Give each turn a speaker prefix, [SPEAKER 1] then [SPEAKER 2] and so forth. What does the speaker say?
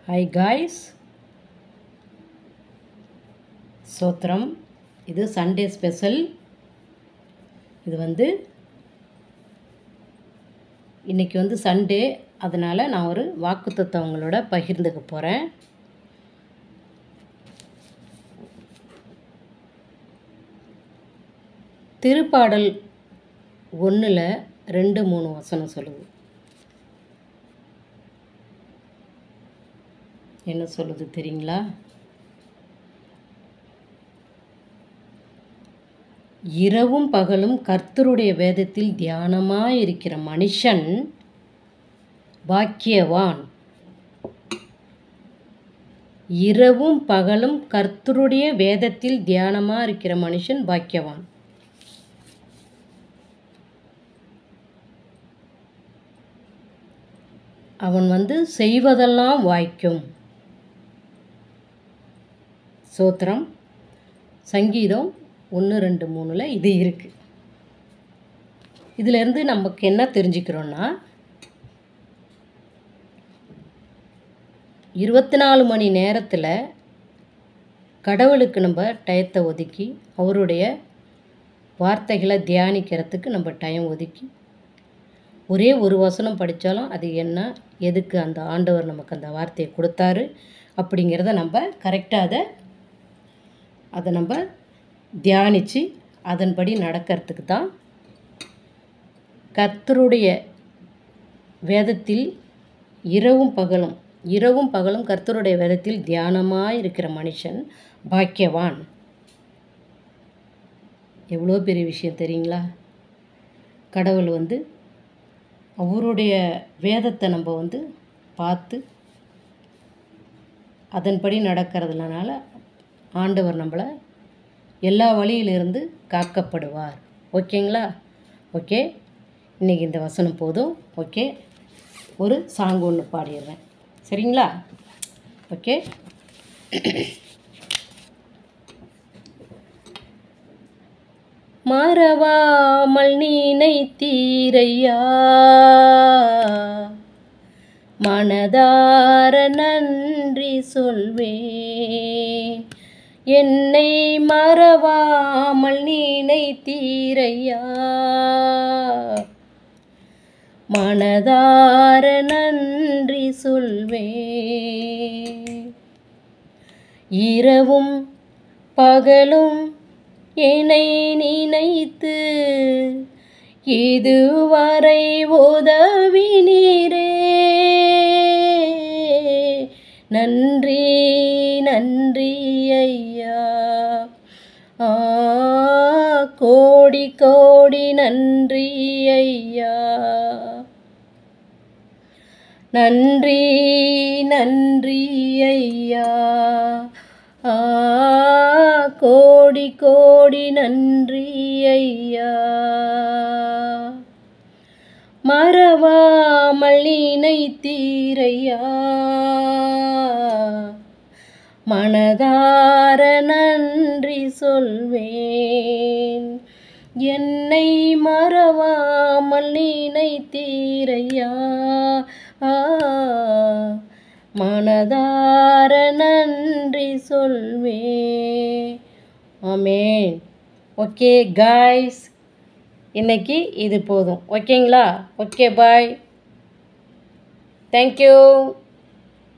[SPEAKER 1] hi guys சோத்திரம் இது Sunday special இது வந்து இன்றைக்கி வந்து சண்டே அதனால் நான் ஒரு வாக்குத்தத்தை உங்களோட பகிர்ந்துக்க போகிறேன் திருப்பாடல் ஒன்றில் ரெண்டு மூணு வசனம் சொல்லுது என்ன சொல்லுது தெரியுங்களா இரவும் பகலும் கர்த்தருடைய வேதத்தில் தியானமாக இருக்கிற மனுஷன் பாக்கியவான் இரவும் பகலும் கர்த்தருடைய வேதத்தில் தியானமாக இருக்கிற மனுஷன் பாக்கியவான் அவன் வந்து செய்வதெல்லாம் வாய்க்கும் சோத்திரம் சங்கீதம் ஒன்று ரெண்டு மூணில் இது இருக்குது இதிலேருந்து நமக்கு என்ன தெரிஞ்சுக்கிறோன்னா இருபத்தி நாலு மணி நேரத்தில் கடவுளுக்கு நம்ம டயத்தை ஒதுக்கி அவருடைய வார்த்தைகளை தியானிக்கிறதுக்கு நம்ம டைம் ஒதுக்கி ஒரே ஒரு வசனம் படித்தாலும் அது என்ன எதுக்கு அந்த ஆண்டவர் நமக்கு அந்த வார்த்தையை கொடுத்தாரு அப்படிங்கிறத நம்ம கரெக்டாக அதை அதை நம்ம தியானித்து அதன்படி நடக்கிறதுக்கு தான் கர்த்தருடைய வேதத்தில் இரவும் பகலும் இரவும் பகலும் கர்த்தருடைய வேதத்தில் தியானமாக இருக்கிற மனுஷன் பாக்கியவான் எவ்வளோ பெரிய விஷயம் தெரியுங்களா கடவுள் வந்து அவருடைய வேதத்தை நம்ம வந்து பார்த்து அதன்படி நடக்கிறதுனால ஆண்டவர் நம்மளை எல்லா வழியிலிருந்து காக்கப்படுவார் ஓகேங்களா ஓகே இன்றைக்கி இந்த வசனம் போதும் ஓகே ஒரு சாங் ஒன்று பாடிடுறேன் சரிங்களா ஓகே மறவாமல் நினைத்தீரையா மனதார நன்றி சொல்வேன் என்னை மறவாமல் நினைத்தீரையா மனதார நன்றி சொல்வேன் இரவும் பகலும் என்னை நினைத்து இதுவரை உதவினீரே நன்றி நன்றி ஐயா ஆ கோடி கோடி நன்றி ஐயா நன்றி நன்றி ஐயா ஆ கோடி கோடி நன்றி ஐயா மறவாமல் நினைத்தீரையா மனதார நன்றி சொல்வேன் என்னை மறவாமல் நினைத்தீரையா ஆ மனதார நன்றி சொல்வேன் ஆமேன் ஓகே காய்ஸ் இன்னைக்கு இது போதும் ஓகேங்களா ஓகே பாய் தேங்க்யூ